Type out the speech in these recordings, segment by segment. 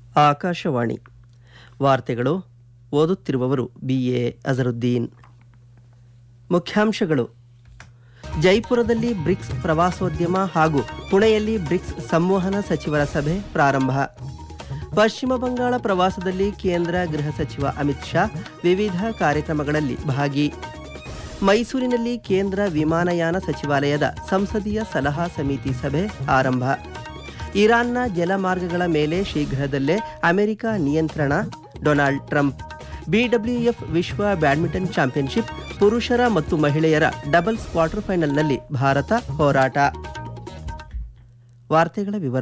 ಆಕಾಶವಾಣಿ ವಾರ್ತೆಗಳು ಓದುತ್ತಿರುವವರು B A Azharuddin ಮುಖ್ಯಾಂಶಗಳು ಜೈಪುರದಲ್ಲಿ ಬ್ರಿಕ್ಸ್ ಪ್ರವಾಸೋದ್ಯಮ ಹಾಗೂ ಪುಣೆಯಲ್ಲಿ ಬ್ರಿಕ್ಸ್ ಸಂವಹನ ಸಚಿವರ ಸಭೆ ಪ್ರಾರಂಭ ಪಶ್ಚಿಮ ಬಂಗಾಳ ಪ್ರವಾಸದಲ್ಲಿ ಕೇಂದ್ರ ಗೃಹ ಸಚಿವ ಅಮಿತ್ ಶಾ ವಿವಿಧ ಕಾರ್ಯಕ್ರಮಗಳಲ್ಲಿ ಭಾಗಿ ಮೈಸೂರಿನಲ್ಲಿ ಕೇಂದ್ರ ವಿಮಾನಯಾನ ಸಚಿವಾಲಯದ ಸಂಸದೀಯ ಸಲಹಾ ಸಮಿತಿ ಸಭೆ ಆರಂಭ ಇರಾನ್ನ ಜಲಮಾರ್ಗಗಳ ಮೇಲೆ ಶೀಘ್ರದಲ್ಲೇ ಅಮೆರಿಕ ನಿಯಂತ್ರಣ ಡೊನಾಲ್ಡ್ ಟ್ರಂಪ್ ಬಿಡಬ್ಲ್ಯೂಎಫ್ ವಿಶ್ವ ಬ್ಯಾಡ್ಮಿಂಟನ್ ಚಾಂಪಿಯನ್ಶಿಪ್ ಪುರುಷರ ಮತ್ತು ಮಹಿಳೆಯರ ಡಬಲ್ಸ್ ಕ್ವಾರ್ಟರ್ ಫೈನಲ್ನಲ್ಲಿ ಭಾರತ ಹೋರಾಟ ವಾರ್ತೆಗಳ ವಿವರ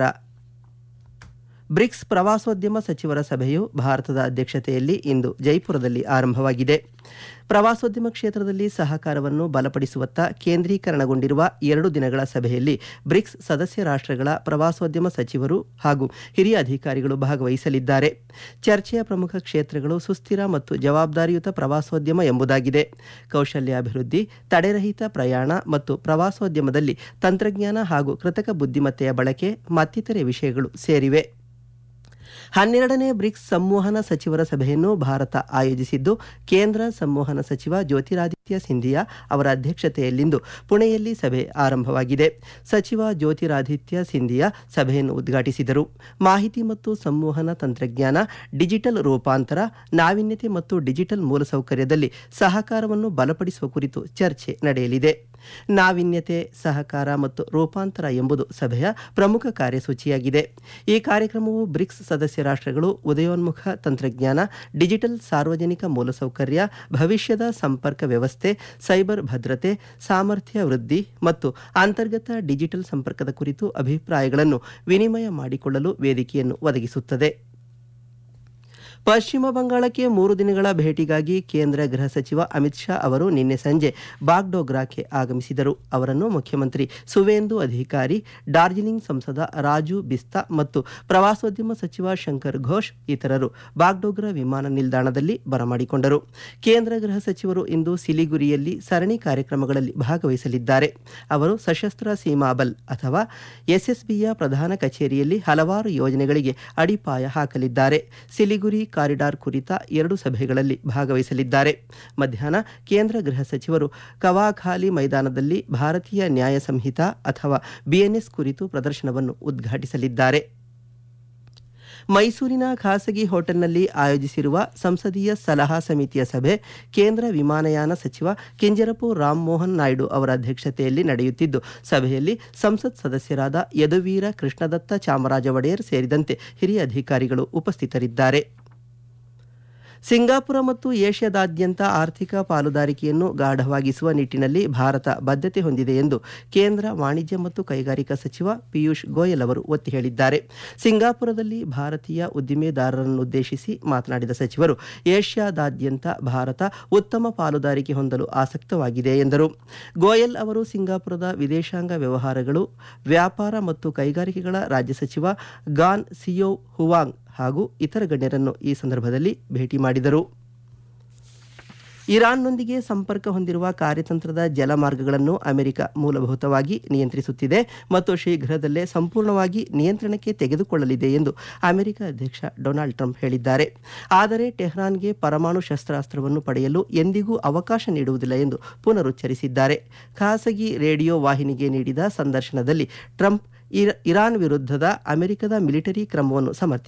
ಬ್ರಿಕ್ಸ್ ಪ್ರವಾಸೋದ್ಯಮ ಸಚಿವರ ಸಭೆಯು ಭಾರತದ ಅಧ್ಯಕ್ಷತೆಯಲ್ಲಿ ಇಂದು ಜೈಪುರದಲ್ಲಿ ಆರಂಭವಾಗಿದೆ ಪ್ರವಾಸೋದ್ಯಮ ಕ್ಷೇತ್ರದಲ್ಲಿ ಸಹಕಾರವನ್ನು ಬಲಪಡಿಸುವತ್ತ ಕೇಂದ್ರೀಕರಣಗೊಂಡಿರುವ ಎರಡು ದಿನಗಳ ಸಭೆಯಲ್ಲಿ ಬ್ರಿಕ್ಸ್ ಸದಸ್ಯ ರಾಷ್ಟ್ರಗಳ ಪ್ರವಾಸೋದ್ಯಮ ಸಚಿವರು ಹಾಗೂ ಹಿರಿಯ ಅಧಿಕಾರಿಗಳು ಭಾಗವಹಿಸಲಿದ್ದಾರೆ ಚರ್ಚೆಯ ಪ್ರಮುಖ ಕ್ಷೇತ್ರಗಳು ಸುಸ್ಥಿರ ಮತ್ತು ಜವಾಬ್ದಾರಿಯುತ ಪ್ರವಾಸೋದ್ಯಮ ಎಂಬುದಾಗಿದೆ ಕೌಶಲ್ಯಾಭಿವೃದ್ಧಿ ತಡೆರಹಿತ ಪ್ರಯಾಣ ಮತ್ತು ಪ್ರವಾಸೋದ್ಯಮದಲ್ಲಿ ತಂತ್ರಜ್ಞಾನ ಹಾಗೂ ಕೃತಕ ಬುದ್ಧಿಮತ್ತೆಯ ಬಳಕೆ ಮತ್ತಿತರೆ ವಿಷಯಗಳು ಸೇರಿವೆ ಹನ್ನೆರಡನೇ ಬ್ರಿಕ್ಸ್ ಸಂವಹನ ಸಚಿವರ ಸಭೆಯನ್ನು ಭಾರತ ಆಯೋಜಿಸಿದ್ದು ಕೇಂದ್ರ ಸಂವಹನ ಸಚಿವ ಜ್ಯೋತಿರಾದಿತ್ಯ ಸಿಂಧಿಯಾ ಅವರ ಅಧ್ಯಕ್ಷತೆಯಲ್ಲಿಂದು ಪುಣೆಯಲ್ಲಿ ಸಭೆ ಆರಂಭವಾಗಿದೆ ಸಚಿವ ಜ್ಯೋತಿರಾದಿತ್ಯ ಸಿಂಧಿಯಾ ಸಭೆಯನ್ನು ಉದ್ಘಾಟಿಸಿದರು ಮಾಹಿತಿ ಮತ್ತು ಸಂವಹನ ತಂತ್ರಜ್ಞಾನ ಡಿಜಿಟಲ್ ರೂಪಾಂತರ ನಾವೀನ್ಯತೆ ಮತ್ತು ಡಿಜಿಟಲ್ ಮೂಲಸೌಕರ್ಯದಲ್ಲಿ ಸಹಕಾರವನ್ನು ಬಲಪಡಿಸುವ ಕುರಿತು ಚರ್ಚೆ ನಡೆಯಲಿದೆ ನಾವೀನ್ಯತೆ ಸಹಕಾರ ಮತ್ತು ರೂಪಾಂತರ ಎಂಬುದು ಸಭೆಯ ಪ್ರಮುಖ ಕಾರ್ಯಸೂಚಿಯಾಗಿದೆ ಈ ಕಾರ್ಯಕ್ರಮವು ಬ್ರಿಕ್ಸ್ ಸದಸ್ಯ ರಾಷ್ಟ್ರಗಳು ಉದಯೋನ್ಮುಖ ತಂತ್ರಜ್ಞಾನ ಡಿಜಿಟಲ್ ಸಾರ್ವಜನಿಕ ಮೂಲಸೌಕರ್ಯ ಭವಿಷ್ಯದ ಸಂಪರ್ಕ ವ್ಯವಸ್ಥೆ ಸೈಬರ್ ಭದ್ರತೆ ಸಾಮರ್ಥ್ಯ ವೃದ್ಧಿ ಮತ್ತು ಅಂತರ್ಗತ ಡಿಜಿಟಲ್ ಸಂಪರ್ಕದ ಕುರಿತು ಅಭಿಪ್ರಾಯಗಳನ್ನು ವಿನಿಮಯ ಮಾಡಿಕೊಳ್ಳಲು ವೇದಿಕೆಯನ್ನು ಒದಗಿಸುತ್ತದೆ ಪಶ್ಚಿಮ ಬಂಗಾಳಕ್ಕೆ ಮೂರು ದಿನಗಳ ಭೇಟಿಗಾಗಿ ಕೇಂದ್ರ ಗೃಹ ಸಚಿವ ಅಮಿತ್ ಶಾ ಅವರು ನಿನ್ನೆ ಸಂಜೆ ಬಾಗ್ಡೋಗ್ರಾಕ್ಕೆ ಆಗಮಿಸಿದರು ಅವರನ್ನು ಮುಖ್ಯಮಂತ್ರಿ ಸುವೇಂದು ಅಧಿಕಾರಿ ಡಾರ್ಜಿಲಿಂಗ್ ಸಂಸದ ರಾಜು ಬಿಸ್ತಾ ಮತ್ತು ಪ್ರವಾಸೋದ್ಯಮ ಸಚಿವ ಶಂಕರ್ ಘೋಷ್ ಇತರರು ಬಾಗ್ಡೋಗ್ರಾ ವಿಮಾನ ನಿಲ್ದಾಣದಲ್ಲಿ ಬರಮಾಡಿಕೊಂಡರು ಕೇಂದ್ರ ಗೃಹ ಸಚಿವರು ಇಂದು ಸಿಲಿಗುರಿಯಲ್ಲಿ ಸರಣಿ ಕಾರ್ಯಕ್ರಮಗಳಲ್ಲಿ ಭಾಗವಹಿಸಲಿದ್ದಾರೆ ಅವರು ಸಶಸ್ತ್ರ ಸೀಮಾ ಬಲ್ ಅಥವಾ ಎಸ್ಎಸ್ಬಿಯ ಪ್ರಧಾನ ಕಚೇರಿಯಲ್ಲಿ ಹಲವಾರು ಯೋಜನೆಗಳಿಗೆ ಅಡಿಪಾಯ ಹಾಕಲಿದ್ದಾರೆ ಸಿಲಿಗುರಿ ಕಾರಿಡಾರ್ ಕುರಿತ ಎರಡು ಸಭೆಗಳಲ್ಲಿ ಭಾಗವಹಿಸಲಿದ್ದಾರೆ ಮಧ್ಯಾಹ್ನ ಕೇಂದ್ರ ಗೃಹ ಸಚಿವರು ಕವಾಖಾಲಿ ಮೈದಾನದಲ್ಲಿ ಭಾರತೀಯ ನ್ಯಾಯ ಸಂಹಿತ ಅಥವಾ ಬಿಎನ್ಎಸ್ ಕುರಿತು ಪ್ರದರ್ಶನವನ್ನು ಉದ್ಘಾಟಿಸಲಿದ್ದಾರೆ ಮೈಸೂರಿನ ಖಾಸಗಿ ಹೋಟೆಲ್ನಲ್ಲಿ ಆಯೋಜಿಸಿರುವ ಸಂಸದೀಯ ಸಲಹಾ ಸಮಿತಿಯ ಸಭೆ ಕೇಂದ್ರ ವಿಮಾನಯಾನ ಸಚಿವ ಕಿಂಜರಪು ರಾಮಮೋಹನ್ ನಾಯ್ಡು ಅವರ ಅಧ್ಯಕ್ಷತೆಯಲ್ಲಿ ನಡೆಯುತ್ತಿದ್ದು ಸಭೆಯಲ್ಲಿ ಸಂಸತ್ ಸದಸ್ಯರಾದ ಯದುವೀರ ಕೃಷ್ಣದತ್ತ ಚಾಮರಾಜ ಒಡೆಯರ್ ಸೇರಿದಂತೆ ಹಿರಿಯ ಅಧಿಕಾರಿಗಳು ಉಪಸ್ಥಿತರಿದ್ದಾರೆ ಸಿಂಗಾಪುರ ಮತ್ತು ಏಷ್ಯಾದಾದ್ಯಂತ ಆರ್ಥಿಕ ಪಾಲುದಾರಿಕೆಯನ್ನು ಗಾಢವಾಗಿಸುವ ನಿಟ್ಟಿನಲ್ಲಿ ಭಾರತ ಬದ್ಧತೆ ಹೊಂದಿದೆ ಎಂದು ಕೇಂದ್ರ ವಾಣಿಜ್ಯ ಮತ್ತು ಕೈಗಾರಿಕಾ ಸಚಿವ ಪಿಯೂಷ್ ಗೋಯಲ್ ಅವರು ಒತ್ತಿ ಹೇಳಿದ್ದಾರೆ ಸಿಂಗಾಪುರದಲ್ಲಿ ಭಾರತೀಯ ಉದ್ದಿಮೆದಾರರನ್ನುದ್ದೇಶಿಸಿ ಮಾತನಾಡಿದ ಸಚಿವರು ಏಷ್ಯಾದಾದ್ಯಂತ ಭಾರತ ಉತ್ತಮ ಪಾಲುದಾರಿಕೆ ಹೊಂದಲು ಆಸಕ್ತವಾಗಿದೆ ಎಂದರು ಗೋಯಲ್ ಅವರು ಸಿಂಗಾಪುರದ ವಿದೇಶಾಂಗ ವ್ಯವಹಾರಗಳು ವ್ಯಾಪಾರ ಮತ್ತು ಕೈಗಾರಿಕೆಗಳ ರಾಜ್ಯ ಸಚಿವ ಗಾನ್ ಸಿಯೋ ಹುವಾಂಗ್ ಹಾಗೂ ಇತರ ಗಣ್ಯರನ್ನು ಈ ಸಂದರ್ಭದಲ್ಲಿ ಭೇಟಿ ಮಾಡಿದರು ಇರಾನ್ನೊಂದಿಗೆ ಸಂಪರ್ಕ ಹೊಂದಿರುವ ಕಾರ್ಯತಂತ್ರದ ಜಲಮಾರ್ಗಗಳನ್ನು ಅಮೆರಿಕ ಮೂಲಭೂತವಾಗಿ ನಿಯಂತ್ರಿಸುತ್ತಿದೆ ಮತ್ತು ಶೀಘ್ರದಲ್ಲೇ ಸಂಪೂರ್ಣವಾಗಿ ನಿಯಂತ್ರಣಕ್ಕೆ ತೆಗೆದುಕೊಳ್ಳಲಿದೆ ಎಂದು ಅಮೆರಿಕ ಅಧ್ಯಕ್ಷ ಡೊನಾಲ್ಡ್ ಟ್ರಂಪ್ ಹೇಳಿದ್ದಾರೆ ಆದರೆ ಟೆಹ್ರಾನ್ಗೆ ಪರಮಾಣು ಶಸ್ತ್ರಾಸ್ತ್ರವನ್ನು ಪಡೆಯಲು ಎಂದಿಗೂ ಅವಕಾಶ ನೀಡುವುದಿಲ್ಲ ಎಂದು ಪುನರುಚ್ಚರಿಸಿದ್ದಾರೆ ಖಾಸಗಿ ರೇಡಿಯೋ ವಾಹಿನಿಗೆ ನೀಡಿದ ಸಂದರ್ಶನದಲ್ಲಿ ಟ್ರಂಪ್ ಇರಾನ್ ವಿರುದ್ಧದ ಅಮೆರಿಕದ ಮಿಲಿಟರಿ ಕ್ರಮವನ್ನು ಸಮರ್ಥಿಸಿದ್ದಾರೆ